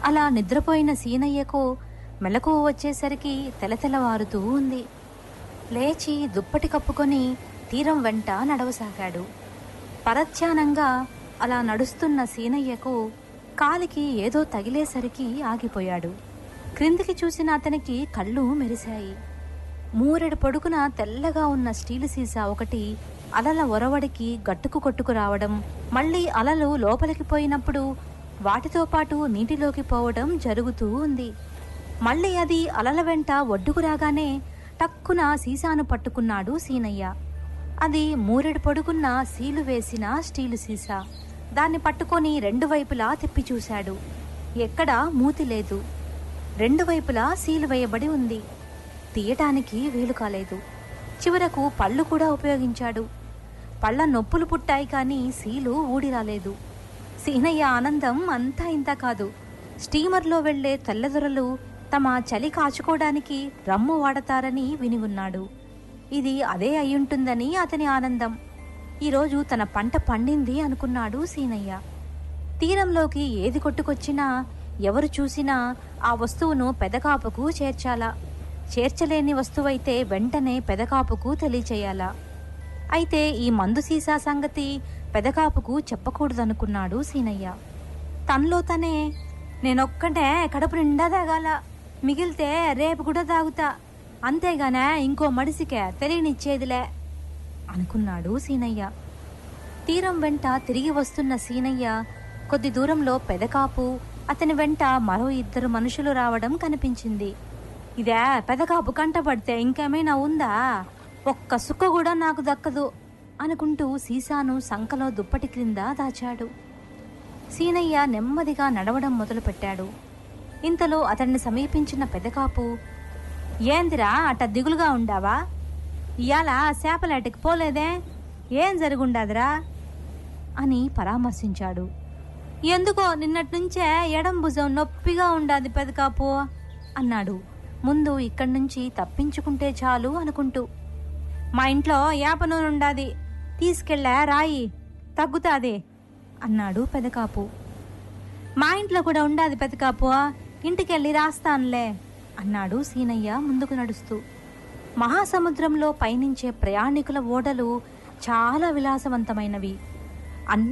అలా నిద్రపోయిన సీనయ్యకు మెలకువ వచ్చేసరికి తెలతెలవారుతూ ఉంది లేచి దుప్పటి కప్పుకొని తీరం వెంట నడవసాగాడు పరధ్యానంగా అలా నడుస్తున్న సీనయ్యకు కాలికి ఏదో తగిలేసరికి ఆగిపోయాడు క్రిందికి చూసిన అతనికి కళ్ళు మెరిశాయి మూరెడు పొడుగున తెల్లగా ఉన్న స్టీలు సీసా ఒకటి అలల ఒరవడికి గట్టుకు కొట్టుకు రావడం మళ్ళీ అలలు లోపలికి పోయినప్పుడు వాటితో పాటు నీటిలోకి పోవడం జరుగుతూ ఉంది మళ్ళీ అది అలల వెంట ఒడ్డుకు రాగానే టక్కున సీసాను పట్టుకున్నాడు సీనయ్య అది మూరెడు పొడుగున్న సీలు వేసిన స్టీలు సీసా దాన్ని పట్టుకొని రెండు వైపులా తిప్పి చూశాడు ఎక్కడా మూతి లేదు రెండు వైపులా సీలు వేయబడి ఉంది తీయటానికి వీలు కాలేదు చివరకు పళ్ళు కూడా ఉపయోగించాడు పళ్ళ నొప్పులు పుట్టాయి కానీ సీలు ఊడి రాలేదు సీనయ్య ఆనందం అంతా ఇంత కాదు స్టీమర్లో వెళ్లే తెల్లదొరలు తమ చలి కాచుకోవడానికి రమ్ము వాడతారని విని ఉన్నాడు ఇది అదే అయ్యుంటుందని అతని ఆనందం ఈరోజు తన పంట పండింది అనుకున్నాడు సీనయ్య తీరంలోకి ఏది కొట్టుకొచ్చినా ఎవరు చూసినా ఆ వస్తువును పెదకాపుకు చేర్చాలా చేర్చలేని వస్తువైతే వెంటనే పెదకాపుకు తెలియచేయాలా అయితే ఈ మందు సీసా సంగతి పెదకాపుకు చెప్పకూడదనుకున్నాడు సీనయ్య తనలో తనే నేనొక్కటే కడుపు నిండా తాగాల మిగిలితే రేపు కూడా తాగుతా అంతేగానే ఇంకో మడిసికే తెలియనిచ్చేదిలే అనుకున్నాడు సీనయ్య తీరం వెంట తిరిగి వస్తున్న సీనయ్య కొద్ది దూరంలో పెదకాపు అతని వెంట మరో ఇద్దరు మనుషులు రావడం కనిపించింది ఇదే పెదకాపు కంటపడితే ఇంకేమైనా ఉందా ఒక్క సుక్క కూడా నాకు దక్కదు అనుకుంటూ సీసాను సంకలో దుప్పటి క్రింద దాచాడు సీనయ్య నెమ్మదిగా నడవడం మొదలుపెట్టాడు ఇంతలో అతన్ని సమీపించిన పెదకాపు ఏందిరా అట్ట దిగులుగా ఉండావా ఇయాల చేపలేటకి పోలేదే ఏం జరుగుండాదిరా అని పరామర్శించాడు ఎందుకో నిన్నటి నుంచే ఎడం భుజం నొప్పిగా ఉండాది పెదకాపు అన్నాడు ముందు ఇక్కడి నుంచి తప్పించుకుంటే చాలు అనుకుంటూ మా ఇంట్లో యాప నూనె ఉండాది తీసుకెళ్ళా రాయి తగ్గుతాది అన్నాడు పెదకాపు మా ఇంట్లో కూడా ఉండాది పెదకాపు ఇంటికెళ్ళి రాస్తానులే అన్నాడు సీనయ్య ముందుకు నడుస్తూ మహాసముద్రంలో పయనించే ప్రయాణికుల ఓడలు చాలా విలాసవంతమైనవి అన్ని